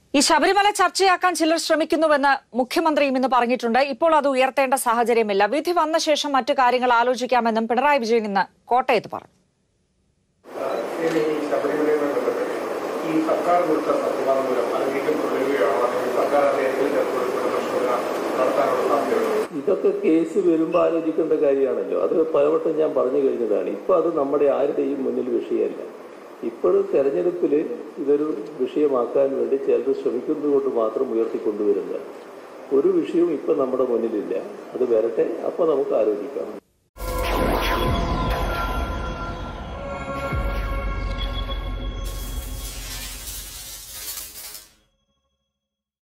ഈ ശബരിമല ചർച്ചയാക്കാൻ ചിലർ ശ്രമിക്കുന്നുവെന്ന് മുഖ്യമന്ത്രിയും ഇന്ന് പറഞ്ഞിട്ടുണ്ട് ഇപ്പോൾ അത് ഉയർത്തേണ്ട സാഹചര്യമില്ല വിധി വന്ന ശേഷം മറ്റു കാര്യങ്ങൾ ആലോചിക്കാമെന്നും പിണറായി വിജയൻ ഇന്ന് കോട്ടയത്ത് പറഞ്ഞു ഇനി ഈ ശബരിമലയുമായി ബന്ധപ്പെട്ട് ഈ സർക്കാർ കൊടുത്ത സത്യവാദം മൂലം അത് വീണ്ടും തുടരുകയാണോ അല്ലെങ്കിൽ സർക്കാർ അത് ഏതെങ്കിലും തരത്തിലുള്ള പരിശോധന നടത്താനുള്ള സാധ്യതയുണ്ടോ ഇതൊക്കെ കേസ് വരുമ്പോൾ ആലോചിക്കേണ്ട കാര്യമാണല്ലോ അത് പലവട്ടം ഞാൻ പറഞ്ഞു കഴിഞ്ഞതാണ് ഇപ്പൊ അത് നമ്മുടെ ആരുടെയും മുന്നിൽ വിഷയമല്ല ഇപ്പോഴും തെരഞ്ഞെടുപ്പിൽ ഇതൊരു വിഷയമാക്കാൻ വേണ്ടി ചിലർ ശ്രമിക്കുന്നത് കൊണ്ട് മാത്രം ഉയർത്തിക്കൊണ്ടുവരുന്നത് ഒരു വിഷയവും ഇപ്പൊ നമ്മുടെ മുന്നിലില്ല അത് വരട്ടെ അപ്പൊ നമുക്ക് ആലോചിക്കാം